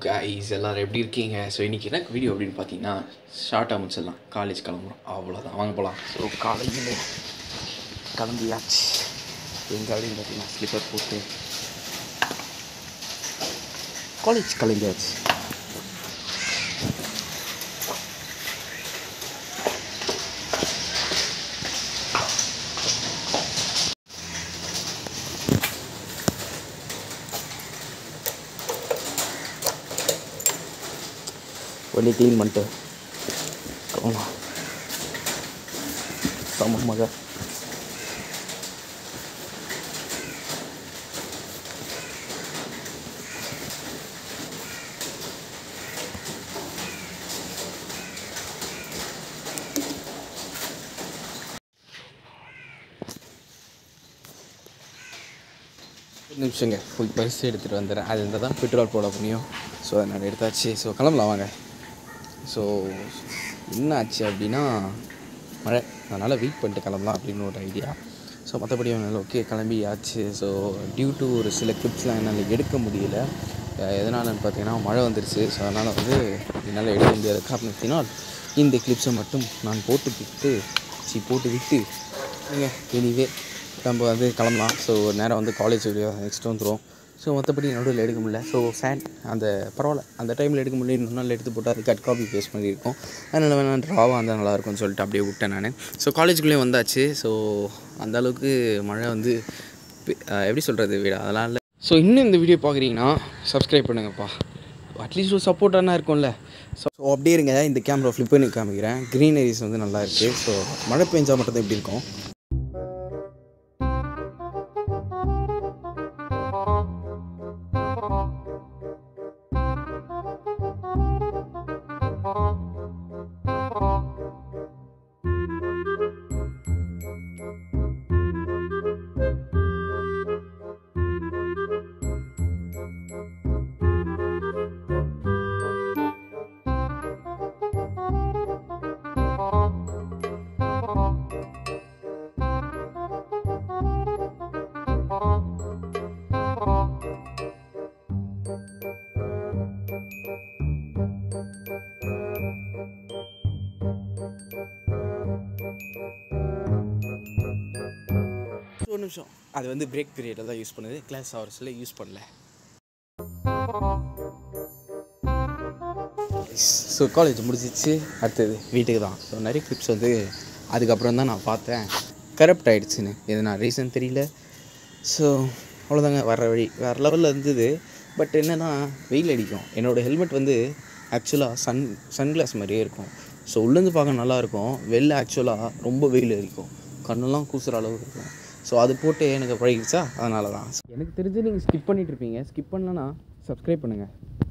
guys எல்லோரும் எப்படி இருக்கீங்க ஸோ இன்றைக்கி எனக்கு வீடியோ அப்படின்னு பார்த்தீங்கன்னா ஷார்ட்டாக முடிச்சிடலாம் காலேஜ் கிளம்புறோம் அவ்வளோதான் வாங்க போகலாம் ஸோ காலையில் கிளம்பியாச்சு எங்கே அப்படின்னு பார்த்தீங்கன்னா ஸ்லிப்பர் போட்டு காலேஜ் கிளம்பியாச்சு வெளியே க்ளீன் பண்ணிட்டு கிளம்பலாம் செம்ம மக ஒரு நிமிஷங்க போய் பரிசு எடுத்துகிட்டு வந்துடுறேன் அது இருந்தால் தான் பெட்ரோல் போட முடியும் ஸோ அதனால் எடுத்தாச்சு ஸோ கிளம்பலாம் வாங்க ஸோ என்ன ஆச்சு அப்படின்னா மழை அதனால் வெயிட் பண்ணிட்டு கிளம்பலாம் அப்படின்னு ஒரு ஐடியா ஸோ மற்றபடி அவனால ஓகே கிளம்பி ஆச்சு ஸோ டியூ டு ஒரு சில கிளிப்ஸ்லாம் என்னால் எடுக்க முடியல அஹ் எதனாலன்னு பார்த்தீங்கன்னா மழை வந்துருச்சு ஸோ அதனால் வந்து என்னால் எடுக்க முடியாத காரணத்தினால் இந்த கிளிப்ஸை மட்டும் நான் போட்டு விட்டு சி போட்டு விட்டு எனிவே நம்ம வந்து கிளம்பலாம் ஸோ நேரம் வந்து காலேஜ் வீடியோ நெக்ஸ்ட் வந்துடும் ஸோ மற்றபடி நடுவில் எடுக்க முடியல ஸோ சேட் அந்த பரவாயில்ல அந்த டைமில் எடுக்க முடியல இன்னொரு நாள் எடுத்து போட்டு அது கட் காப்பி பேஸ்ட் பண்ணியிருக்கோம் அதனால் வேணா ட்ராவாக இருந்தால் நல்லாயிருக்கும்னு சொல்லிட்டு அப்படியே விட்டேன் நான் ஸோ காலேஜுக்குள்ளேயே வந்தாச்சு ஸோ அந்த அளவுக்கு மழை வந்து பி- அஹ் எப்படி சொல்கிறது வீடு அதெல்லாம் இல்லை ஸோ இன்னும் இந்த வீடியோ பார்க்குறீங்கன்னா சப்ஸ்கிரைப் பண்ணுங்கப்பா அட்லீஸ்ட் ஒரு சப்போர்ட்டானா இருக்கும்ல ஸோ அப்படியே இருங்க இந்த கேமரா ஃப்ளிப் பண்ணி காமிக்கிறேன் க்ரீனரிஸ் வந்து நல்லா இருக்குது ஸோ மழை பெஞ்சா மட்டும் தான் எப்படி இருக்கும் ஒரு நிமிஷம் அது வந்து பிரேக் பீரியடில் தான் யூஸ் பண்ணுது கிளாஸ் ஹவர்ஸில் யூஸ் பண்ணல ஸோ காலேஜ் முடிச்சிச்சு அடுத்தது வீட்டுக்கு தான் ஸோ நிறைய கிளிப்ஸ் வந்து அதுக்கப்புறம் தான் நான் பார்த்தேன் கரப்ட் ஆகிடுச்சின்னு எது நான் ரீசன் தெரியல ஸோ அவ்வளோதாங்க வர வழி வேறு லெவலில் இருந்தது பட் என்னென்னா வெயில் அடிக்கும் என்னோடய ஹெல்மெட் வந்து ஆக்சுவலாக சன் சன்கிளாஸ் மாதிரியே இருக்கும் ஸோ உள்ளேருந்து பார்க்க நல்லாயிருக்கும் வெளில ஆக்சுவலாக ரொம்ப வெயில் அடிக்கும் கண்ணெல்லாம் கூசுகிற அளவுக்கு இருக்கும் ஸோ அது போட்டு எனக்கு பழகிடுச்சா அதனால தான் எனக்கு தெரிஞ்சு நீங்கள் ஸ்கிப் பண்ணிட்டு இருப்பீங்க ஸ்கிப் பண்ணலன்னா சப்ஸ்கிரைப் பண்ணுங்கள்